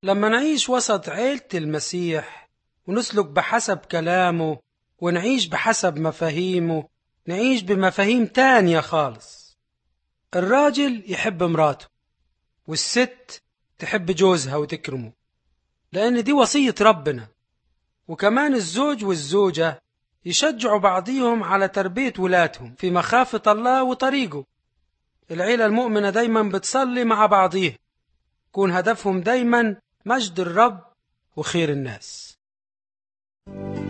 لما نعيش وسط عيلة المسيح ونسلك بحسب كلامه ونعيش بحسب مفاهيمه نعيش بمفاهيم تانية خالص الراجل يحب مراته والست تحب جوزها وتكرمه لأن دي وصية ربنا وكمان الزوج والزوجة يشجعوا بعضيهم على تربية ولادهم في مخافة الله وطريقه العيلة المؤمنة دايما بتصلي مع بعضيها يكون هدفهم دايما مجد الرب وخير الناس